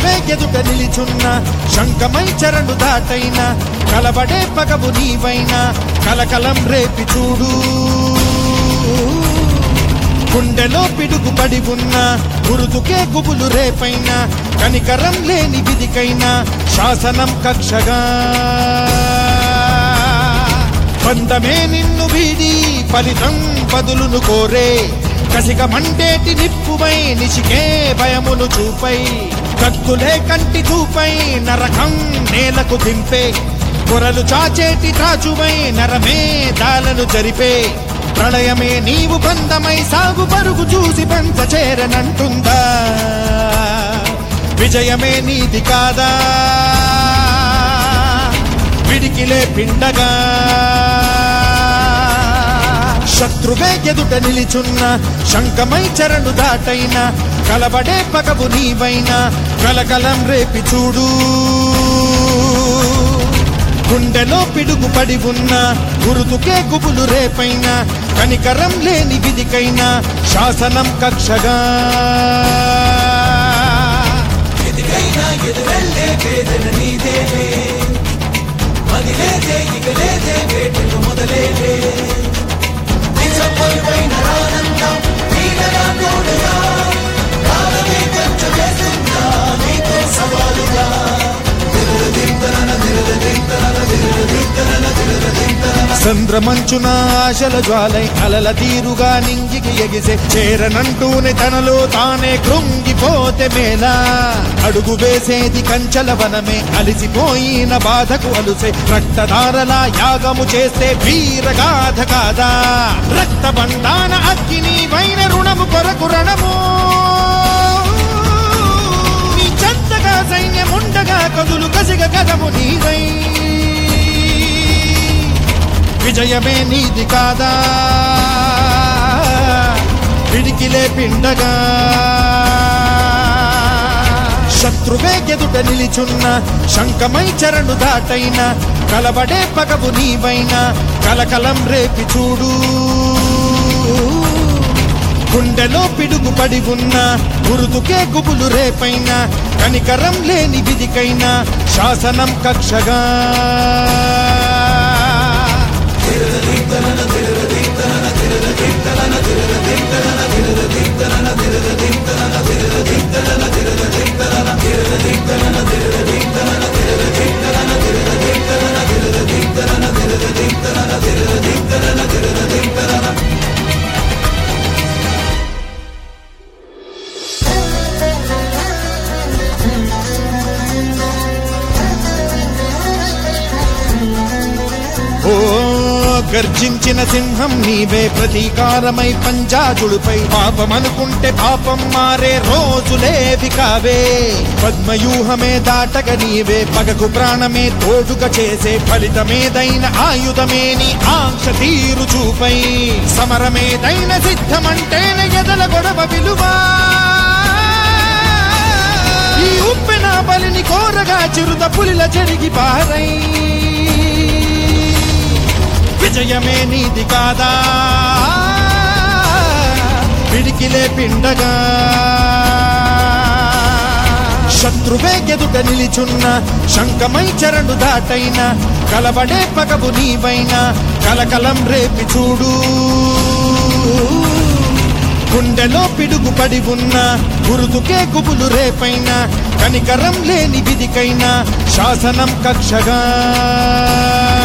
శత్రువే ఎదుట నిలిచున్న శంఖమై చరణు దాటైన కలబడే పగవు నీవైనా కలకలం రేపి చూడు గుండెలో పిడుగు పడి ఉన్న గురుతుకే గుబులు రేపైన కనికరం లేని విధికైనా శాసనం కక్షగా బంధమే నిన్ను వీడి ఫలితం బదులును కోరే కసిక మండేటి నిప్పువై నిశికే భయమును చూపై కత్తులే కంటి చూపై నరకం నేలకు దింపే కొరలు చాచేటి త్రాచువై నరమే దాలను జరిపే ప్రళయమే నీవు బంధమై సాగు పరుగు చూసి పంచ చేరనంటుందా విజయమే నీది కాదా పిడికిలే పిండగా శత్రువే ఎదుట నిలిచున్న శంఖమై చరణు దాటైన కలబడే పగవు నీవైనా కలకలం రేపి చూడు గుండెలో పిడుగు పడి ఉన్న గురుతుకే గుబులు రేపైన కనికరం లేని విధికైనా శాసనం కక్షగా ఎదిగైనా ఎదురెళ్ళే వేదన నీదేలే మదిలేదే ఇక లేదే వేటకు మొదలేలే నిజపరువైన ఆనందం నీడగా తోడుగా కాలమే కొంచెం వేస్తుందా నీతో సవాలుగా సంద్రమంచున ఆశల జ్వాలై అలల తీరుగా నింగికి ఎగిసే చేరనంటూనే తనలో తానే కృంగిపోతే మేలా అడుగు వేసేది కంచల వనమే అలిసిపోయిన బాధకు అలుసే రక్తధారలా యాగము చేస్తే వీరగాథ కాదా రక్త బంధాన అగ్గిని వైన రుణము కొరకు రణము నీ చెత్తగా సైన్యముండగా కదులు కసిగ కదము నీదై విజయమే నీది కాదా పిడికిలే పిండగా శత్రువే ఎదుట నిలిచున్న శంఖమై చరణు దాటైన కలబడే పగవు నీవైనా కలకలం రేపి చూడు గుండెలో పిడుగు పడి ఉన్న గురుతుకే గుబులు రేపైన కనికరం లేని విధికైనా శాసనం కక్షగా ఓ గర్జించిన సింహం నీవే ప్రతీకారమై పంజాజుడుపై పాపమనుకుంటే పాపం మారే రోజులేవి కావే పద్మయూహమే దాటగ నీవే పగకు ప్రాణమే తోడుగా చేసే ఫలితమేదైన ఆయుధమే నీ ఆంక్ష తీరు చూపై సమరమేదైన సిద్ధమంటేనే ఎదల గొడవ విలువా ఈ ఉప్పెన బలిని కోరగా చిరుత పులిల చెరిగి పారై విజయమే నీది కాదా పిడికిలే పిండగా శత్రువే ఎదుట నిలిచున్న శంఖమై చరణు దాటైన కలబడే పగవు నీవైనా కలకలం రేపి చూడు గుండెలో పిడుగు పడి ఉన్న గురుతుకే గుబులు రేపైన కనికరం లేని విధికైనా శాసనం కక్షగా